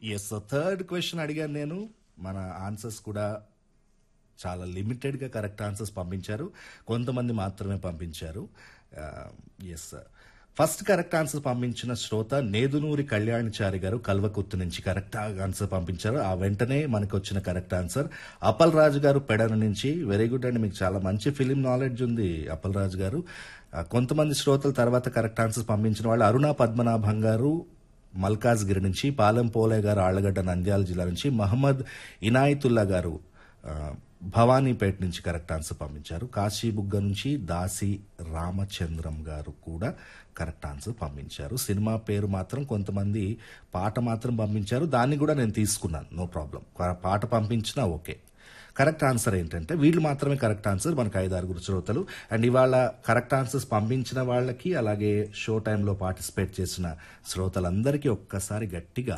yes third question అడిగాను నేను మన ఆన్సర్స్ కూడా చాలా లిమిటెడ్గా కరెక్ట్ ఆన్సర్స్ పంపించారు కొంతమంది మాత్రమే పంపించారు ఎస్ ఫస్ట్ కరెక్ట్ ఆన్సర్ పంపించిన శ్రోత నేదునూరి కళ్యాణిచారి గారు కల్వకుర్తి నుంచి కరెక్ట్ ఆన్సర్ పంపించారు ఆ వెంటనే మనకు వచ్చిన కరెక్ట్ ఆన్సర్ అప్పల్ రాజు గారు పెడన నుంచి వెరీ గుడ్ అండి మీకు చాలా మంచి ఫిలిం నాలెడ్జ్ ఉంది అప్పల్ రాజు గారు ఆ, కొంతమంది శ్రోతల తర్వాత కరెక్ట్ ఆన్సర్స్ పంపించిన వాళ్ళు అరుణ పద్మనాభం గారు మల్కాజ్గిరి నుంచి పాలెం పోలే గారు ఆళ్లగడ్డ నంద్యాల జిల్లా నుంచి మహమ్మద్ ఇనాయతుల్లా గారు ఆ, భవానీపేట నుంచి కరెక్ట్ ఆన్సర్ పంపించారు కాశీబుగ్గ నుంచి దాసి రామచంద్రం గారు కూడా కరెక్ట్ ఆన్సర్ పంపించారు సినిమా పేరు మాత్రం కొంతమంది పాట మాత్రం పంపించారు దాన్ని కూడా నేను తీసుకున్నాను నో ప్రాబ్లం పాట పంపించినా ఓకే కరెక్ట్ ఆన్సర్ ఏంటంటే వీళ్ళు మాత్రమే కరెక్ట్ ఆన్సర్ మనకు ఐదు ఆరుగురు శ్రోతలు అండ్ ఇవాళ కరెక్ట్ ఆన్సర్స్ పంపించిన వాళ్ళకి అలాగే షో టైంలో పార్టిసిపేట్ చేసిన శ్రోతలందరికీ ఒక్కసారి గట్టిగా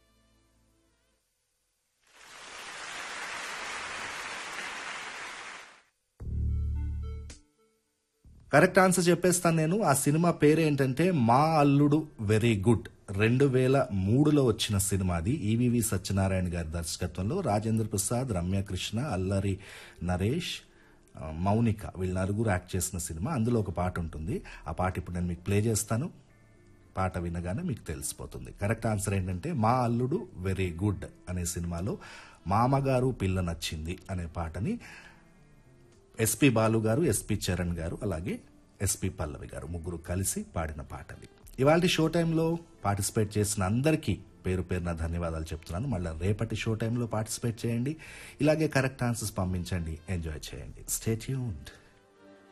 కరెక్ట్ ఆన్సర్ చెప్పేస్తాను నేను ఆ సినిమా పేరు ఏంటంటే మా అల్లుడు వెరీ గుడ్ రెండు వేల మూడులో వచ్చిన సినిమా అది ఈవివి సత్యనారాయణ గారి దర్శకత్వంలో రాజేంద్ర ప్రసాద్ రమ్యకృష్ణ అల్లరి నరేష్ ఆ, మౌనిక వీళ్ళ నలుగురు యాక్ట్ చేసిన సినిమా అందులో ఒక పాట ఉంటుంది ఆ పాట ఇప్పుడు నేను మీకు ప్లే చేస్తాను పాట వినగానే మీకు తెలిసిపోతుంది కరెక్ట్ ఆన్సర్ ఏంటంటే మా అల్లుడు వెరీ గుడ్ అనే సినిమాలో మామగారు పిల్ల నచ్చింది అనే పాటని ఎస్పి బాలు గారు ఎస్పి చరణ్ గారు అలాగే ఎస్పి పల్లవి గారు ముగ్గురు కలిసి పాడిన పాటది ఇవాళ షో టైంలో పార్టిసిపేట్ చేసిన అందరికీ పేరు పేరున ధన్యవాదాలు చెప్తున్నాను మళ్ళీ రేపటి షో టైంలో పార్టిసిపేట్ చేయండి ఇలాగే కరెక్ట్ ఆన్సర్స్ పంపించండి ఎంజాయ్ చేయండి స్టే ట్యూన్డ్